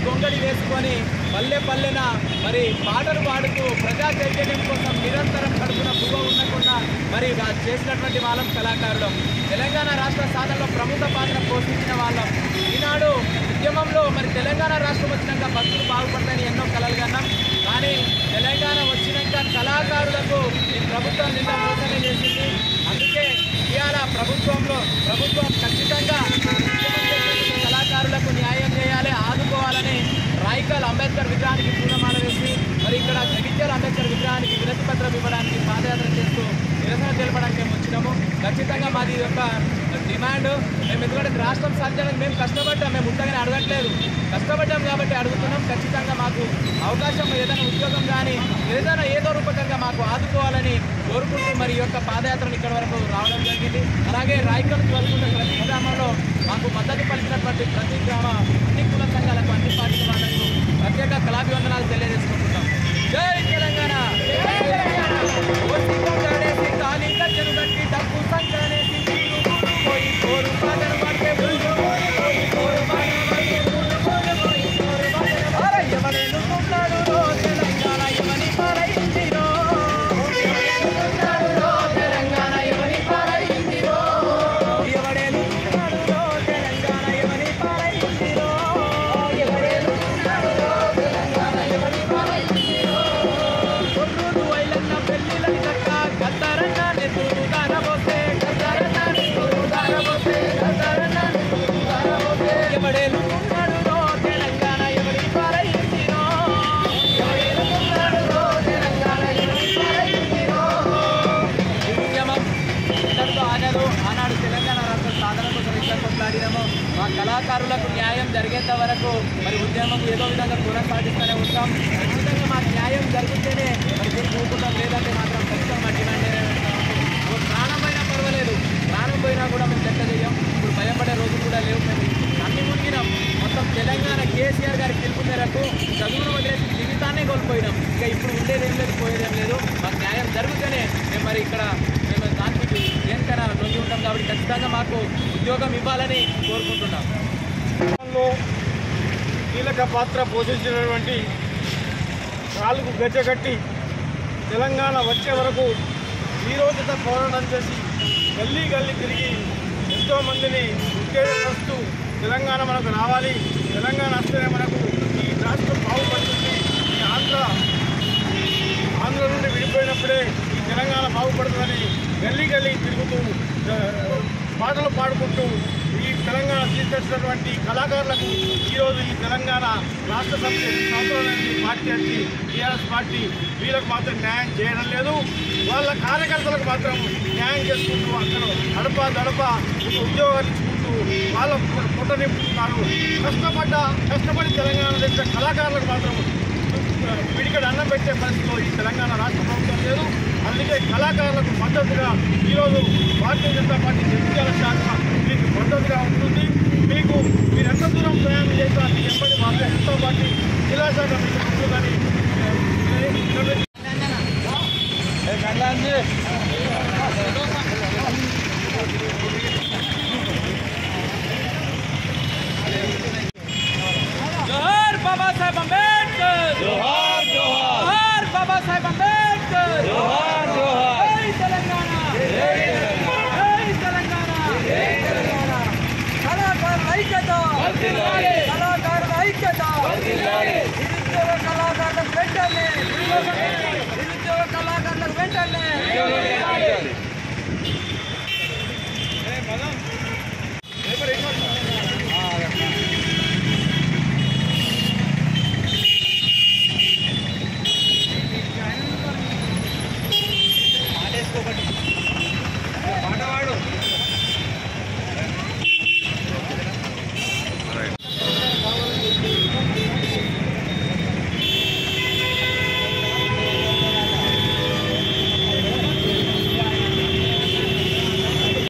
గొంగడి వేసుకొని పల్లె పల్లెన మరి పాటలు పాడుతూ ప్రజా చైతన్యం కోసం నిరంతరం కడుపున పువ్వ ఉండకుండా మరి వా- చేసినటువంటి వాళ్ళం కళాకారులం తెలంగాణ రాష్ట్ర సాధనలో ప్రముఖ పాత్ర పోషించిన వాళ్ళం ఈనాడు ఉద్యమంలో మరి తెలంగాణ రాష్ట్రం వచ్చినాక భక్తులు బాగుపడతాయని ఎన్నో కలలు కన్నాం కానీ తెలంగాణ వచ్చినాక కళాకారులకు ఈ ప్రభుత్వం నిన్న మోసమే చేసింది అందుకే ఇవాళ ప్రభుత్వంలో ప్రభుత్వం ఖచ్చితంగా ఉద్యమం చేస్తున్న కళాకారులకు న్యాయం చేయాలి ఆదుకోవాలని రాయికల్ అంబేద్కర్ విగ్రహానికి పూలమాల వేసి మరి ఇక్కడ జగిత్యాల అంబేద్కర్ విగ్రహానికి వినతి పత్రం ఇవ్వడానికి పాదయాత్ర చేస్తూ నిరసన తెలపడానికి మేము వచ్చినాము ఖచ్చితంగా మాది ఇది ఒక డిమాండ్ మేము ఎందుకంటే రాష్ట్రం సాధ్యానికి మేము కష్టపడ్డాం మేము ఉంటగానే అడగట్లేదు కష్టపడ్డాం కాబట్టి అడుగుతున్నాం ఖచ్చితంగా మాకు అవకాశం ఏదైనా ఉద్యోగం కానీ ఏదైనా ఏదో రూపకంగా మాకు ఆదుకోవాలని కోరుకుంటూ మరి ఈ యొక్క పాదయాత్రను ఇక్కడ వరకు రావడం జరిగింది అలాగే రాయకల్ వరకున్న ప్రతి గ్రామంలో మాకు మద్దతు పలికినటువంటి ప్రతి గ్రామ అన్ని కుల సంఘాలకు అన్ని పార్టీల వాళ్ళకు ప్రత్యేక కళాభివందనాలు తెలియజేసుకుంటున్నాం జై తెలంగాణ ఓసి కొండనేసి తాళి గజ్జలు కట్టి డప్పు సంకనేసి ఊరు ఊరు పోయి కోరు పాటలు పాడితే ఊరు ఊరు పోయి కోరు పాటలు పాడితే ఊరు ఊరు పోయి కోరు పాటలు పాడితే ఎవడెన్నుకున్నాడు రో తెలంగాణ ఎవని పాలైందిరో ఎవడెన్నుకున్నాడు రో తెలంగాణ ఎవని పాలైందిరో ఎవడెన్నుకున్నాడు రో తెలంగాణ ఎవని పాలైందిరో ఎవడెన్నుకున్నాడు రో తెలంగాణ ఎవని పాలైందిరో కొన్నూరు వైలన్న పెళ్ళిళ్ళని కట్ట గద్దరన్న నెత్తురు దారబోతే గద్దరన్న నెత్తురు దారబోతే గద్దరన్న నెత్తురు దారబోతే ఎవడేలుకున్నాడు రో తెలంగాణ ఎవరి పాలయ్యిందిరో ఎవడేలుకున్నాడు రో తెలంగాణ ఎవరి పాలయ్యిందిరో ఈ ఉద్యమం ఇంతటితో ఆగదు ఆనాడు తెలంగాణ రాష్ట్ర సాధన కోసం ఇట్లా కొట్లాడినాము మా కళాకారులకు న్యాయం జరిగేంత వరకు మరి ఉద్యమం ఏదో విధంగా కొనసాగిస్తూనే ఉంటాం ఖచ్చితంగా మా న్యాయం జరిగితేనే మరి దీన్ని ఊరుకుంటాం లేదంటే మాత్రం ఖచ్చితంగా మా డిమాండ్ ఓ ప్రాణం పోయినా పర్వాలేదు ప్రాణం పోయినా కూడా మేము లెక్క చేయం ఇప్పుడు భయపడే రోజులు కూడా లేవు మేము అన్ని మునిగినాం మొత్తం తెలంగాణ కేసీఆర్ గారి పిలుపు మేరకు చదువును వదిలేసి జీవితాన్నే కోల్పోయినాం ఇంకా ఇప్పుడు ఉండేదేం లేదు పోయేదేం లేదు మాకు న్యాయం జరిగితేనే మేము మరి ఇక్కడ మేము దానికి దేనికైనా లొంగి ఉంటాం కాబట్టి ఖచ్చితంగా మాకు ఉద్యోగం ఇవ్వాలని కోరుకుంటున్నాం లో కీలక పాత్ర పోషించినటువంటి కాలుకు గజ్జగట్టి తెలంగాణ వచ్చే వరకు ఈ రోజుతో పోరాటం చేసి గల్లీ గల్లీ తిరిగి ఎంతోమందిని ఉత్తేజపరుస్తూ తెలంగాణ మనకు రావాలి తెలంగాణ వస్తేనే మనకు ఈ రాష్ట్రం బాగుపడుతుంది ఈ ఆంధ్ర ఆంధ్ర నుండి విడిపోయినప్పుడే ఈ తెలంగాణ బాగుపడుతుందని గల్లీ గల్లీ తిరుగుతూ ఆ, పాటలు పాడుకుంటూ ఈ తెలంగాణ తీసుకొచ్చినటువంటి కళాకారులకు ఈరోజు ఈ తెలంగాణ రాష్ట్ర సమితి సంవత్సరాలైంది పార్టీ వచ్చి టీఆర్ఎస్ పార్టీ వీళ్ళకు మాత్రం న్యాయం చేయడం లేదు వాళ్ళ కార్యకర్తలకు మాత్రం న్యాయం చేసుకుంటూ అక్కడ అడప దడప ఒక ఉద్యోగాలు ఇచ్చుకుంటూ వాళ్ళ పుట్ట నింపుతున్నారు కష్టపడ్డ కష్టపడి తెలంగాణ తెచ్చిన కళాకారులకు మాత్రం పిడికడ అన్నం పెట్టే పరిస్థితిలో ఈ తెలంగాణ రాష్ట్ర ప్రభుత్వం లేదు అందుకే కళాకారులకు మద్దతుగా ఈరోజు భారతీయ జనతా పార్టీ జగిత్యాల శాఖ మీకు మద్దతుగా ఉంటుంది మీకు మీరు ఎంత దూరం ప్రయాణం చేసినా మీ ఎంబడి భారతీయ జనతా పార్టీ జిల్లా శాఖ మీకు ఉంటుందని జోహార్ బాబాసాహెబ్ అంబేద్కర్ జోహార్ జోహార్ బాబాసాహెబ్ అంబేద్కర్ జోహార్ జోహార్ జై తెలంగాణ జై తెలంగాణ జై తెలంగాణ కళాకారుల ఐక్యత కళాకారుల ఐక్యత నిరుద్యోగ కళాకారులకు వెంటనే నిరుద్యోగ కళాకారులకు వెంటనే